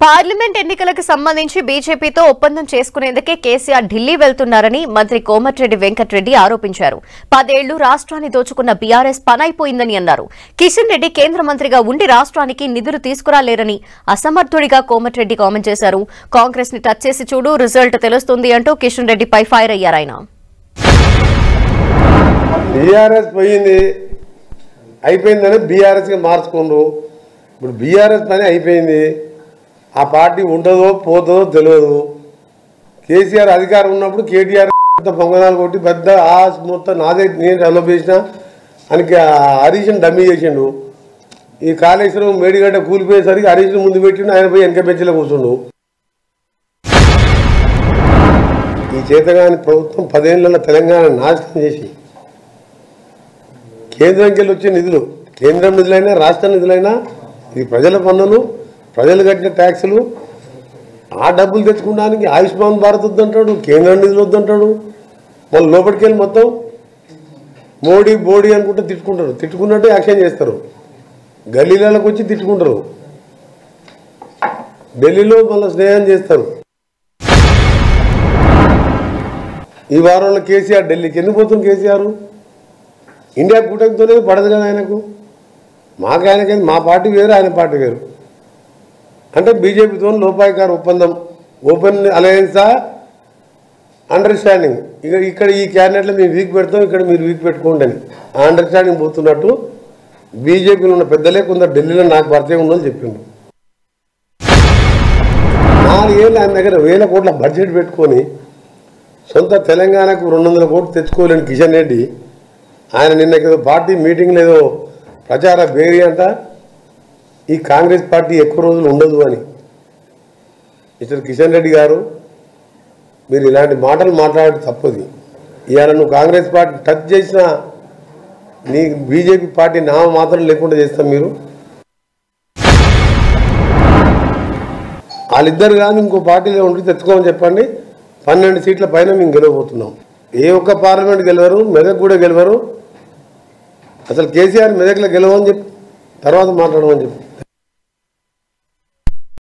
parliament ఎన్నికలకు సంబంధించి బీజేపీతో ఒప్పందం చేసుకునేందుకే కేసీఆర్ ఢిల్లీ వెళ్తున్నారని మంత్రి కోమటిరెడ్డి వెంకటరెడ్డి ఆరోపించారు పదేళ్లు రాష్ట్రాన్ని దోచుకున్న బీఆర్ఎస్ పనైపోయిందని అన్నారు కిషన్ రెడ్డి కేంద్ర మంత్రిగా ఉండి రాష్ట్రానికి నిధులు తీసుకురాలేరని అసమర్థుడిగా కోమటిరెడ్డి కామెంట్ చేశారు కాంగ్రెస్ ని టచ్ చేసి చూడు రిజల్ట్ తెలుస్తుంది అంటూ కిషన్ రెడ్డిపై ఫైర్ అయ్యారు ఆయన బీఆర్ఎస్ పోయింది అయిపోయిందని బీఆర్ఎస్గా మార్చుకుండ్రు ఇప్పుడు బీఆర్ఎస్ పని అయిపోయింది ఆ పార్టీ ఉంటుందో పోతుందో తెలియదు కేసీఆర్ అధికారం ఉన్నప్పుడు కేటీఆర్ పెద్ద పొంగనాలు కొట్టి పెద్ద ఆ మొత్తం నాదే నేను డెవలప్ చేసిన అని హరీష్ని డమ్మీ చేసిండు ఈ కాళేశ్వరం మేడిగడ్డ కూలిపోయేసరికి హరీష్ని ముందు పెట్టిండు ఆయన పోయి వెనక బెంచ్లో కూర్చుండు ఈ చేతగాని ప్రభుత్వం పదేళ్లలో తెలంగాణ నాశనం చేసి కేంద్రంకి వెళ్ళి వచ్చే నిధులు కేంద్రం నిధులైనా రాష్ట్ర నిధులైనా ఇది ప్రజల పన్నులు ప్రజలు కట్టిన ట్యాక్సులు ఆ డబ్బులు తెచ్చుకోవడానికి ఆయుష్మాన్ భారత్ వద్దంటాడు కేంద్ర నిధులు వద్దంటాడు మళ్ళీ లోపలికి వెళ్ళి మొత్తం మోడీ బోడీ అనుకుంటే తిట్టుకుంటారు తిట్టుకున్నట్టు యాక్షన్ చేస్తారు గల్లీలకు వచ్చి తిట్టుకుంటారు ఢిల్లీలో మళ్ళీ స్నేహం చేస్తారు ఈ వారంలో కేసీఆర్ ఢిల్లీకి ఎందుకు పోతుంది కేసీఆర్ ఇండియా కూటమితోనే పడదు కదా ఆయనకు మాకు ఆయనకైంది మా పార్టీ వేరు ఆయన పార్టీ వేరు అంటే బీజేపీతో లోపాయకార ఒప్పందం ఓపెన్ అలయన్సా అండర్స్టాండింగ్ ఇక ఇక్కడ ఈ క్యాబినెట్లో మేము వీక్ పెడతాం ఇక్కడ మీరు వీక్ పెట్టుకోండి అని ఆ అండర్స్టాండింగ్ పోతున్నట్టు బీజేపీలో ఉన్న పెద్దలే కొందరు ఢిల్లీలో నాకు పరిచయం ఉందని చెప్పిండు నాలుగేళ్ళు ఆయన దగ్గర వేల కోట్ల బడ్జెట్ పెట్టుకొని సొంత తెలంగాణకు రెండు వందల కోట్లు తెచ్చుకోలేని కిషన్ రెడ్డి ఆయన నిన్న ఏదో పార్టీ మీటింగ్లో ఏదో ప్రచార బేరీ అంట ఈ కాంగ్రెస్ పార్టీ ఎక్కువ రోజులు ఉండదు అని మిస్టర్ కిషన్ రెడ్డి గారు మీరు ఇలాంటి మాటలు మాట్లాడడం తప్పది ఇవాళ నువ్వు కాంగ్రెస్ పార్టీ టచ్ చేసిన నీ బీజేపీ పార్టీ నామ మాత్రం లేకుండా చేస్తాం మీరు వాళ్ళిద్దరు కానీ ఇంకో పార్టీలో ఉండి తెచ్చుకోమని చెప్పండి పన్నెండు సీట్ల పైన మేము గెలవబోతున్నాం ఏ ఒక్క పార్లమెంట్ గెలవరు మెదక్ కూడా గెలవరు అసలు కేసీఆర్ మెదక్లో గెలవని చెప్పి తర్వాత మాట్లాడమని చెప్పి